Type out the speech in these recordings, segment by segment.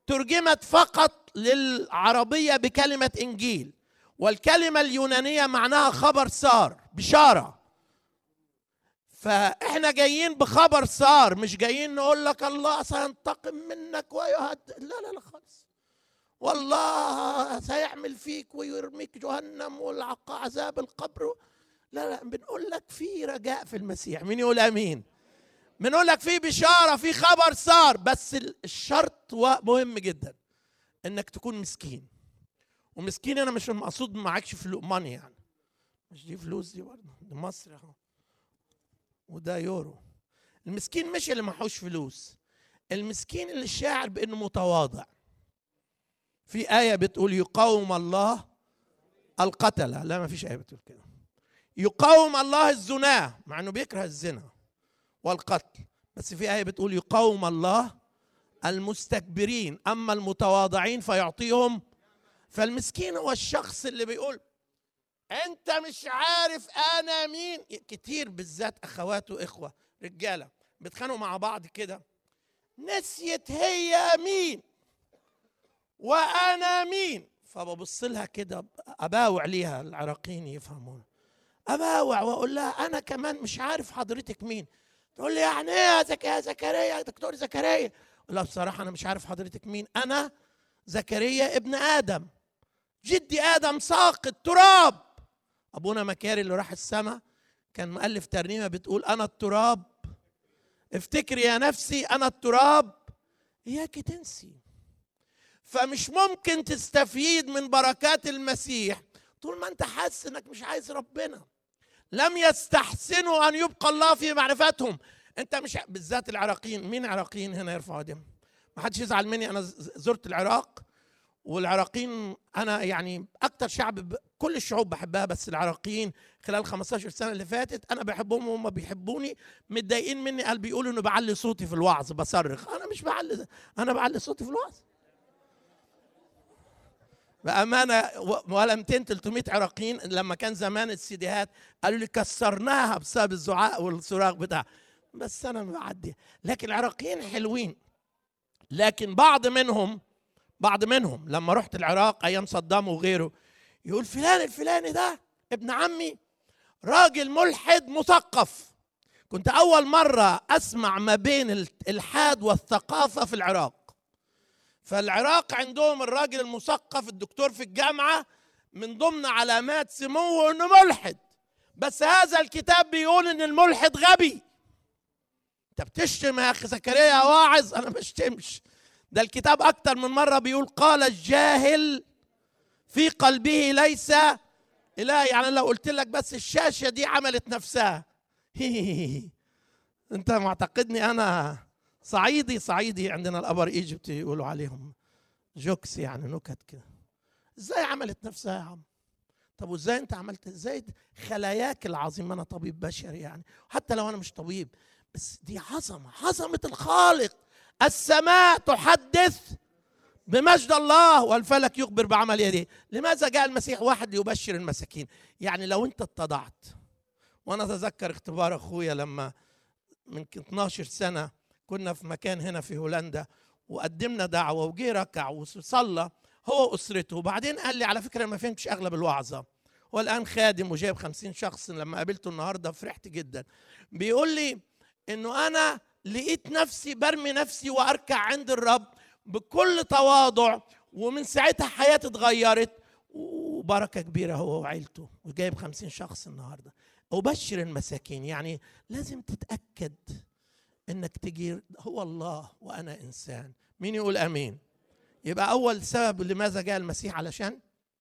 ترجمت فقط للعربيه بكلمه انجيل والكلمه اليونانيه معناها خبر سار بشاره فاحنا جايين بخبر سار مش جايين نقول لك الله سينتقم منك ويهد لا لا لا خالص والله سيعمل فيك ويرميك جهنم والعذاب القبر لا لا بنقول لك في رجاء في المسيح مين يقول امين بنقول لك في بشاره في خبر صار بس الشرط مهم جدا انك تكون مسكين ومسكين انا مش المقصود معكش فلوس ماني يعني مش دي فلوس دي برضه دي مصر اهو وده يورو المسكين مش اللي معهوش فلوس المسكين اللي شاعر بانه متواضع في آية بتقول يقاوم الله القتلة لا ما فيش آية بتقول كده يقاوم الله الزناة مع انه بيكره الزنا والقتل بس في آية بتقول يقاوم الله المستكبرين أما المتواضعين فيعطيهم فالمسكين هو الشخص اللي بيقول انت مش عارف انا مين كتير بالذات اخوات واخوه رجاله بيتخانقوا مع بعض كده نسيت هي مين وانا مين فببص لها كده اباوع ليها العراقيين يفهمون اباوع واقول لها انا كمان مش عارف حضرتك مين تقول لي يعني ايه يا زك يا زكريا دكتور زكريا لا بصراحه انا مش عارف حضرتك مين انا زكريا ابن ادم جدي ادم ساقط تراب ابونا مكاري اللي راح السماء كان مؤلف ترنيمه بتقول انا التراب افتكري يا نفسي انا التراب اياك تنسي فمش ممكن تستفيد من بركات المسيح طول ما انت حاسس انك مش عايز ربنا لم يستحسنوا ان يبقى الله في معرفتهم انت مش بالذات العراقيين مين عراقيين هنا يرفعوا ايديهم ما حدش يزعل مني انا زرت العراق والعراقيين انا يعني اكتر شعب كل الشعوب بحبها بس العراقيين خلال 15 سنه اللي فاتت انا بحبهم وهم بيحبوني متضايقين مني قال بيقولوا انه بعلي صوتي في الوعظ بصرخ انا مش بعلي انا بعلي صوتي في الوعظ بامانه ولا 200 300 عراقيين لما كان زمان السيديهات قالوا لي كسرناها بسبب الزعاق والصراخ بتاع بس انا بعدي لكن العراقيين حلوين لكن بعض منهم بعض منهم لما رحت العراق ايام صدام وغيره يقول فلان الفلاني ده ابن عمي راجل ملحد مثقف كنت اول مره اسمع ما بين الالحاد والثقافه في العراق فالعراق عندهم الراجل المثقف الدكتور في الجامعه من ضمن علامات سموه انه ملحد بس هذا الكتاب بيقول ان الملحد غبي انت بتشتم يا اخي زكريا واعظ انا ما بشتمش ده الكتاب اكتر من مره بيقول قال الجاهل في قلبه ليس اله يعني لو قلت لك بس الشاشه دي عملت نفسها انت معتقدني انا صعيدي صعيدي عندنا الابر ايجيبت يقولوا عليهم جوكس يعني نكت كده ازاي عملت نفسها يا عم طب وازاي انت عملت ازاي خلاياك العظيمه انا طبيب بشري يعني حتى لو انا مش طبيب بس دي عظمه عظمه الخالق السماء تحدث بمجد الله والفلك يخبر بعمل يديه لماذا جاء المسيح واحد ليبشر المساكين يعني لو انت اتضعت وانا اتذكر اختبار اخويا لما من 12 سنه كنا في مكان هنا في هولندا وقدمنا دعوه وجي ركع وصلى هو واسرته وبعدين قال لي على فكره ما فهمتش اغلب الوعظه هو الان خادم وجايب خمسين شخص لما قابلته النهارده فرحت جدا بيقول لي انه انا لقيت نفسي برمي نفسي واركع عند الرب بكل تواضع ومن ساعتها حياتي اتغيرت وبركة كبيرة هو وعيلته وجايب خمسين شخص النهاردة أبشر المساكين يعني لازم تتأكد انك تجي هو الله وانا انسان مين يقول امين يبقى اول سبب لماذا جاء المسيح علشان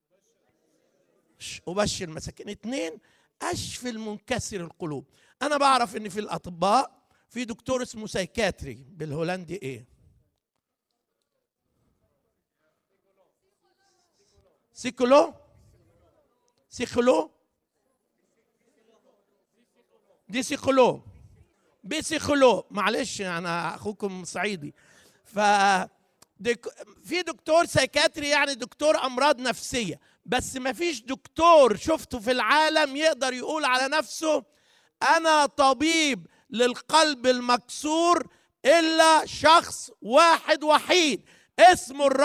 ابشر المساكين اثنين اشفي المنكسر القلوب انا بعرف ان في الاطباء في دكتور اسمه سايكاتري بالهولندي ايه سيكولو سيكولو دي سيكولو بسيكولو معلش انا اخوكم صعيدي ف في دكتور سايكاتري يعني دكتور امراض نفسيه بس ما فيش دكتور شفته في العالم يقدر يقول على نفسه انا طبيب للقلب المكسور الا شخص واحد وحيد اسم الرب